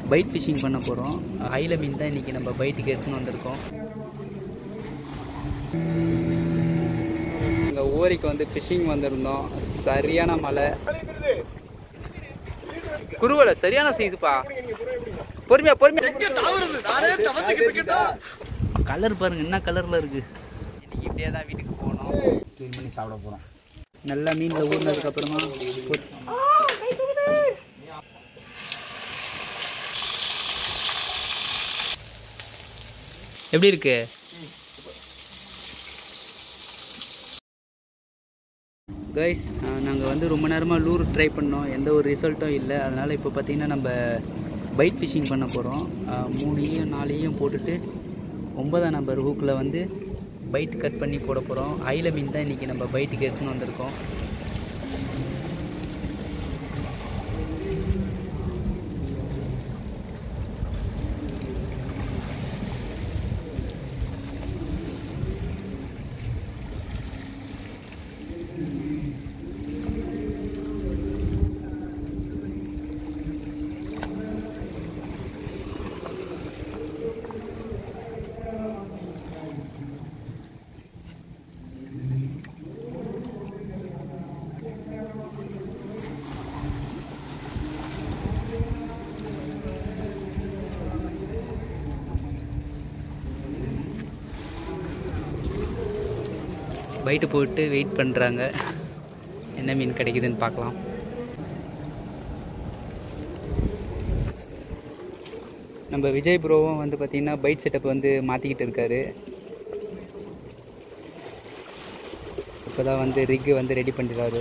Byte phishing பண்ண போகிறோம் ஐல மீன் தான் இன்றைக்கி நம்ம பைட்டுக்கு எடுத்துன்னு வந்திருக்கோம் இங்கே ஊரிக்கு வந்து ஃபிஷிங் வந்திருந்தோம் சரியான மழை குருவலை சரியான சைஸுப்பா பொறுமையா பொறுமையா கலர் பாருங்க என்ன கலரில் இருக்கு இன்னைக்கு இப்படியே தான் வீட்டுக்கு போகணும் க்ளீன் பண்ணி சாப்பிட போகிறோம் நல்லா மீனில் ஊறினதுக்கு அப்புறமா பொ- எப்படி இருக்கு கைஸ் நாங்கள் வந்து ரொம்ப நேரமாக லூர் ட்ரை பண்ணோம் எந்த ஒரு ரிசல்ட்டும் இல்லை அதனால் இப்போ பார்த்தீங்கன்னா நம்ம பைட் ஃபிஷிங் பண்ண போகிறோம் மூணையும் நாலையும் போட்டுட்டு ஒன்பதாம் நம்பர் ஹூக்கில் வந்து பைட் கட் பண்ணி போட போகிறோம் ஐல மீன் தான் இன்றைக்கி நம்ம பைட்டுக்கு எடுத்துன்னு வந்திருக்கோம் பைட்டு போட்டு வெயிட் பண்ணுறாங்க என்ன மீன் கிடைக்குதுன்னு பார்க்கலாம் நம்ம விஜய் ப்ரோவும் வந்து பார்த்திங்கன்னா பைட் செட்டப் வந்து மாற்றிக்கிட்டு இருக்காரு இப்போ தான் வந்து ரிக்கு வந்து ரெடி பண்ணிடுறாரு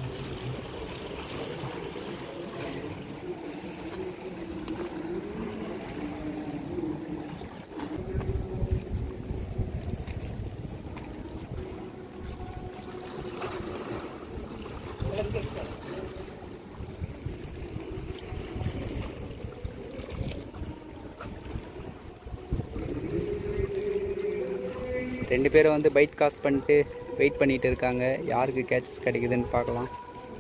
ரெண்டு பேரும் வந்து பைட் காஸ்ட் பண்ணிட்டு வெயிட் பண்ணிட்டு இருக்காங்க யாருக்கு கேச்சஸ் கிடைக்குதுன்னு பார்க்கலாம்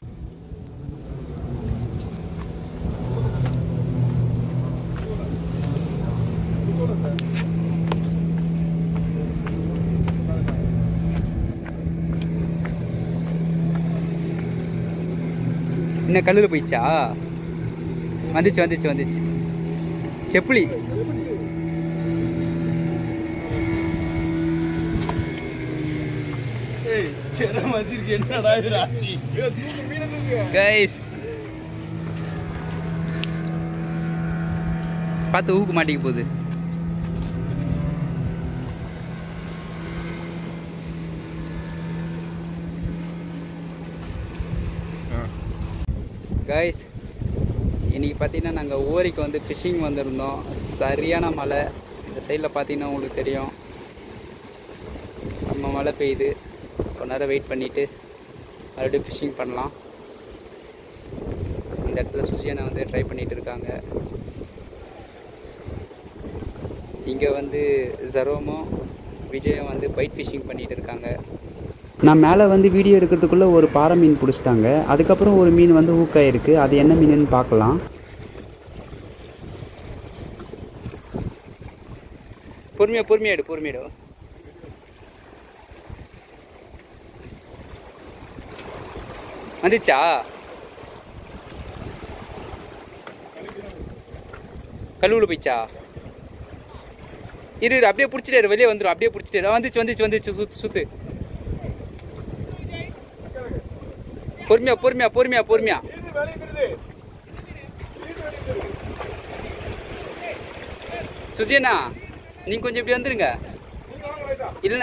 இன்னும் கல்லில் போயிடுச்சா வந்துச்சு வந்துச்சு வந்துச்சு செப்புளி கைஸ் பார்த்து ஊக்கு மாட்டிக்க போகுது கைஸ் இன்னைக்கு பார்த்தீங்கன்னா நாங்கள் ஓரிக்கு வந்து ஃபிஷிங் வந்திருந்தோம் சரியான மழை இந்த சைடில் பார்த்தீங்கன்னா உங்களுக்கு தெரியும் செம்ம மழை பெய்யுது கொஞ்ச நேரம் வெயிட் பண்ணிவிட்டு மறுபடியும் ஃபிஷிங் பண்ணலாம் அந்த இடத்துல சுசியனை வந்து ட்ரை பண்ணிகிட்டு இருக்காங்க இங்கே வந்து ஜரோமும் விஜயும் வந்து பைட் ஃபிஷிங் பண்ணிகிட்டு இருக்காங்க நான் மேலே வந்து வீடியோ எடுக்கிறதுக்குள்ளே ஒரு பாறை மீன் பிடிச்சிட்டாங்க அதுக்கப்புறம் ஒரு மீன் வந்து ஊக்காயிருக்கு அது என்ன மீனுன்னு பார்க்கலாம் பொறுமையா பொறுமையா எடு பொறுமையா எடு வந்துச்சா கல்லூல போயிச்சா இரு இரு, அப்படியே பிடிச்சிட்டாரு வெளியே வந்துடும் அப்படியே பிடிச்சிட்டாரு வந்துச்சு வந்துச்சு வந்துச்சு சுத்து சுத்து பொறுமையா பொறுமையா பொறுமையா பொறுமையா சுஜியண்ணா நீங்க கொஞ்சம் இப்படி வந்துருங்க இல்ல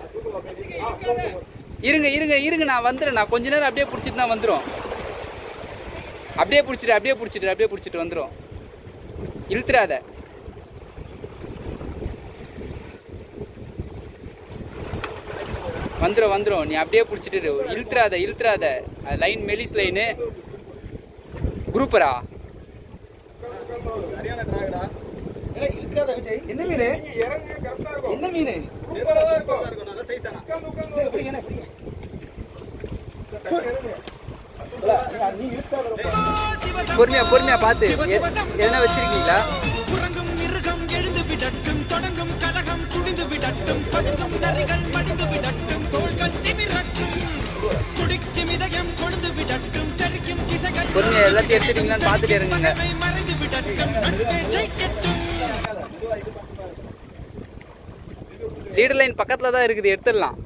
இருங்க இருங்க இருங்க நான் வந்துடுறேன் நான் கொஞ்ச நேரம் அப்படியே பிடிச்சிட்டு தான் வந்துடும் அப்படியே பிடிச்சிட்டு அப்படியே பிடிச்சிட்டு அப்படியே பிடிச்சிட்டு வந்துடும் இழுத்துறாத வந்துடும் வந்துடும் நீ அப்படியே பிடிச்சிட்டு இரு. இழுத்துறாத இழுத்துறாத லைன் மெலிஸ் லைனு குரூப்பரா என்ன மீன் என்ன மீன் பொறுமையா பொறுமையா பார்த்து எ- எதனா வச்சிருக்கீங்களா உறங்கும் மிருகம் எழுந்து விடட்டும் தொடங்கும் கலகம் குடிந்து விடட்டும் பதுங்கும் நரிகள் மடிந்து விடட்டும் தோள்கள் திமிரட்டும் துடிக்கும் இதயம் கொழுந்து விடட்டும் தெரிக்கும் திசைகள் பொறுமையா எல்லாத்தையும் எடுத்துட்டீங்களான்னு பார்த்துட்டு இருங்க பகை மறைந்து விடட்டும் நட்பே ஜெயிக்கட்டும் லீடர் லைன் பக்கத்துல தான் இருக்குது எடுத்துடலாம்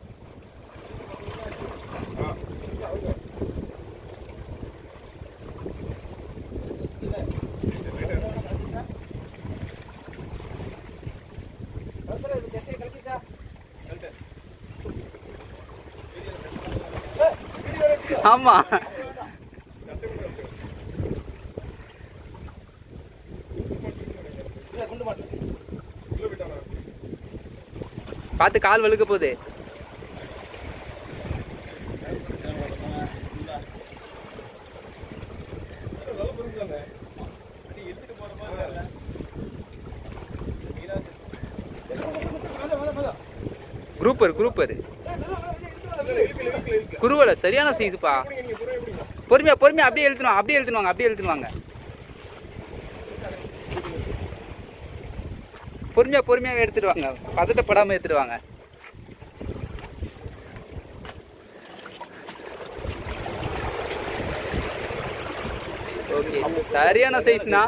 ஆமா பார்த்து கால் வழுக்க போகுது குரூப்பர் குரூப்பர் குருவல சரியான சைஸுப்பா பொறுமையா பொறுமையா அப்படியே எழுத்துனுவாங்க அப்படியே எழுத்துனுவாங்க அப்படியே எழுத்துனுவாங்க பொறுமையா பொறுமையாவே எடுத்துட்டு வாங்க பதட்டப்படாம எடுத்துட்டு வாங்க ஓகே சரியான சைஸ்னா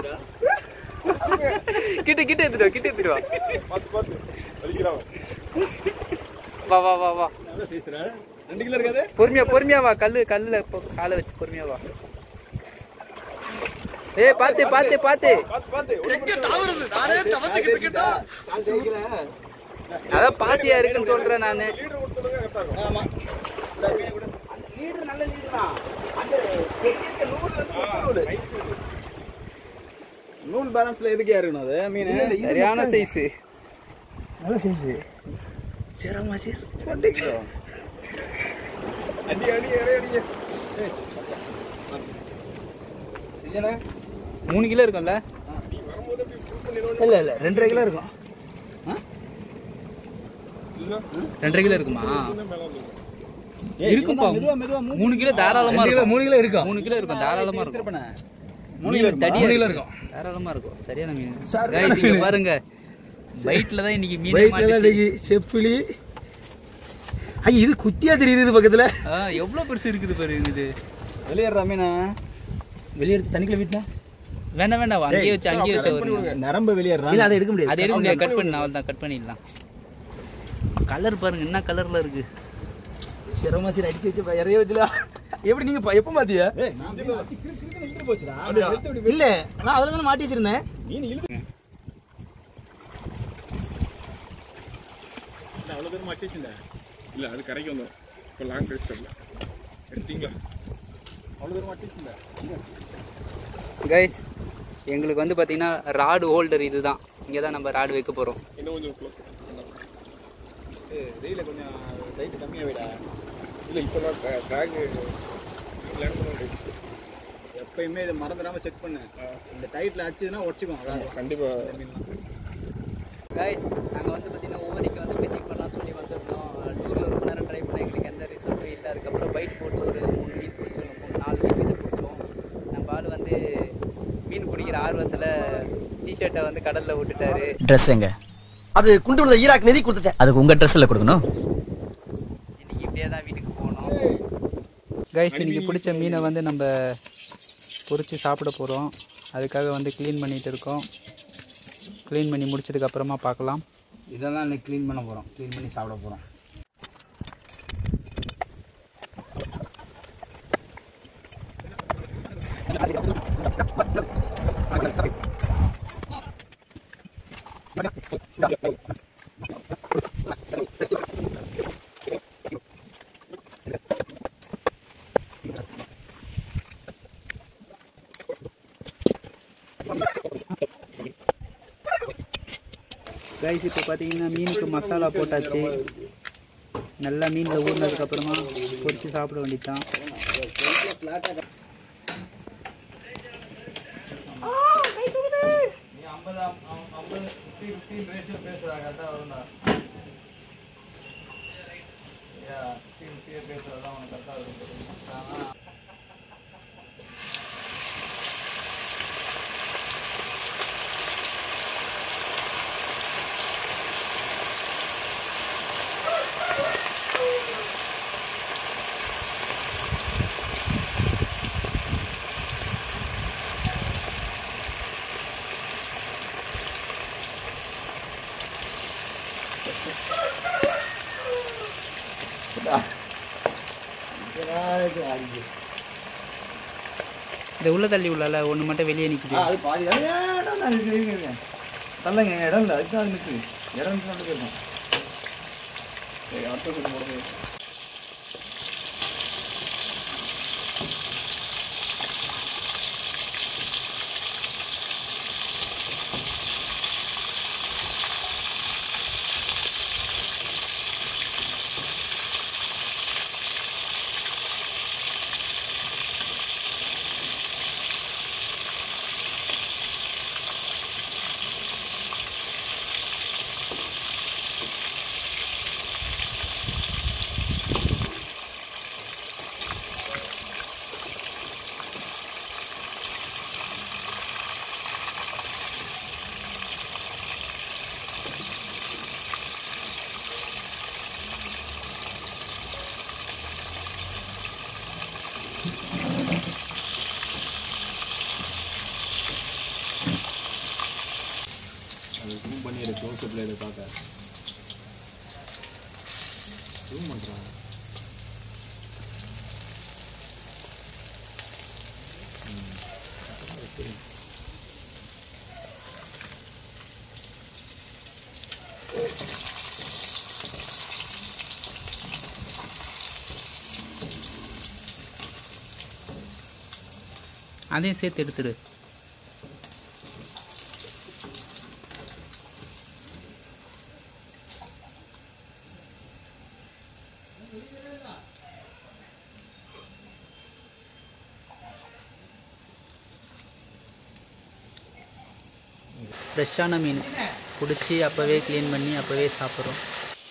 கிட்ட கிட்ட எடுத்துட்டு வா, கிட்ட எடுத்துட்டு வா வா வா வா வா பொறுமையா பொறுமையா வா கல்லு கல்லுல இப்போ காலை வச்சு பொறுமையா வா ஏய் பாத்து பாத்து பாத்து அதான் பாசியா இருக்குன்னு சொல்றேன் நானு நூல் பேலன்ஸ்ல எதுக்கு இருக்கணும் அது மீன் சரியான சைஸ் நல்ல சைஸ் சரிமா சரி அடி அடி அடி அடி சீஜனே மூணு கிலோ இருக்கும்ல இல்ல இல்ல ரெண்டரை கிலோ இருக்கும் ரெண்டரை கிலோ இருக்குமா ஏய், இருக்கும்பா. இவன் தான் மெதுவா மெதுவா மூணு மூணு கிலோ தாராளமா ரெண்டு கிலோ, இருக்கும் மூணு கிலோ இருக்கும் மூணு கிலோ இருக்கும் தாராளமா இருக்கும் திருப்பண்ணே. மூணு கிலோ இருக்கும் தடியா மூணு கிலோ இருக்கு. இருக்கும் தாராளமா இருக்கும் சரியான மீன் சரியான Guys, இங்க மீன். பாருங்க பைட்ல தான் இன்னைக்கு மீன் வெயிட்ல தான் மாட்டுச்சு இன்னைக்கு செப்புலி ஐயா இது குட்டியா தெரியுது இது பக்கத்துல ஆ, எவ்வளவு பெருசு இருக்குது பாரு இது வெளியேறா மீனா வெளியெடுத்து தண்ணிக்குள்ள வீட்டுல வேண்டாம் வேண்டாம் அங்கேயே வச்சு அங்கேயே வச்சு வருங்க நரம்ப வெளியேறா இல்ல அதை எடுக்க முடியாது அதை எடுக்க முடியாது கட் பண்ணி அவள் தான் கட் பண்ணிடலாம் கலர் பாருங்க என்ன கலர்ல இருக்கு சிரமமா சரி அடிச்சு வச்சு இறைய வச்சுல எப்படி நீங்க ப- எப்ப மாத்தியா இல்ல நான் அதுல தான் மாட்டி வச்சிருந்தேன் அவ்வளோ தூரம் மாட்டிச்சுல இல்லை அது கரைக்கு வந்தோம் இப்போ லாங் கழிச்சு வரல எடுத்தீங்களா அவ்வளோ தூரம் மாட்டிச்சுல கைஸ் எங்களுக்கு வந்து பார்த்தீங்கன்னா ராடு ஹோல்டர் இதுதான் இங்கே தான் நம்ம ராடு வைக்க போகிறோம் இன்னும் கொஞ்சம் க்ளோஸ் வெயில கொஞ்சம் லைட் கம்மியா விடா இல்லை இப்போலாம் ட்ராக் லேண்ட் பண்ண எப்பயுமே இதை மறந்துடாம செக் பண்ணு இந்த டைட்ல அடிச்சதுன்னா உடச்சிக்கும் அதான் கண்டிப்பாக கைஸ் நாங்கள் வந்து பார்த்தீங்கன்னா ஓவரிக்கு வந்து ஃபிஷிங் பண்ணலாம்னு சொல்லி வந்திருந்தோம் டூரில் ரொம்ப நேரம் ட்ரை பண்ண எங்களுக்கு எந்த ரிசல்ட்டும் இல்லை அதுக்கப்புறம் பைட் போட்டு ஒரு மூணு மீன் பிடிச்சோம் மூணு நாலு மீன் மீன் பிடிச்சோம் நம்ம ஆள் வந்து மீன் பிடிக்கிற ஆர்வத்தில் டிஷர்ட்டை வந்து கடலில் விட்டுட்டாரு ட்ரெஸ் எங்க அது குண்டு விழுந்த ஈராக் நிதி கொடுத்துட்டேன் அதுக்கு உங்க ட்ரெஸ்ல கொடுக்கணும் இன்னைக்கு இப்படியே தான் வீட்டுக்கு போகணும் கைஸ் இன்னைக்கு பிடிச்ச மீனை வந்து நம்ம பொரிச்சு சாப்பிட போகிறோம் அதுக்காக வந்து க்ளீன் பண்ணிட்டு இருக்கோம் க்ளீன் பண்ணி முடிச்சதுக்கு அப்புறமா பார்க்கலாம் இதெல்லாம் இன்னைக்கு க்ளீன் பண்ண போறோம் க்ளீன் பண்ணி சாப்பிட போறோம் கைஸ் இப்போ பார்த்தீங்கன்னா மீனுக்கு மசாலா போட்டாச்சு நல்லா மீனில் ஊறினதுக்கப்புறமா பொரிச்சு சாப்பிட வேண்டியதுதான் இந்த உள்ள தள்ளி உள்ளால ஒன்று மட்டும் வெளியே நிற்குது அது பாதி தான் ஏன் நான் இருக்கு, இருங்க, இருங்க. தள்ளுங்க இடம் இல்லை அதுக்கு தான் நிற்கு இடம் இருந்துச்சு வந்து போயிருக்கோம் சரி அடுத்த சொல்லி போடுங்க அது ஜூம் பண்ணிடு க்ளோஸ் அப்ல இதை பார்க்க ஜூம் பண்ணுறான் அதையும் சேர்த்து எடுத்துடு ஃப்ரெஷ்ஷான மீன் பிடிச்சி அப்போவே க்ளீன் பண்ணி அப்போவே சாப்பிட்றோம்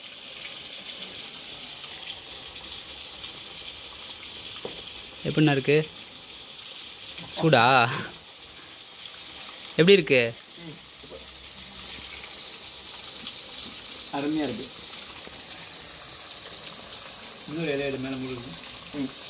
எப்படிண்ணா இருக்கு சூடா எப்படி இருக்கு அருமையாக இருக்கு இன்னொரு இலையோட மேலே முழுகு ம்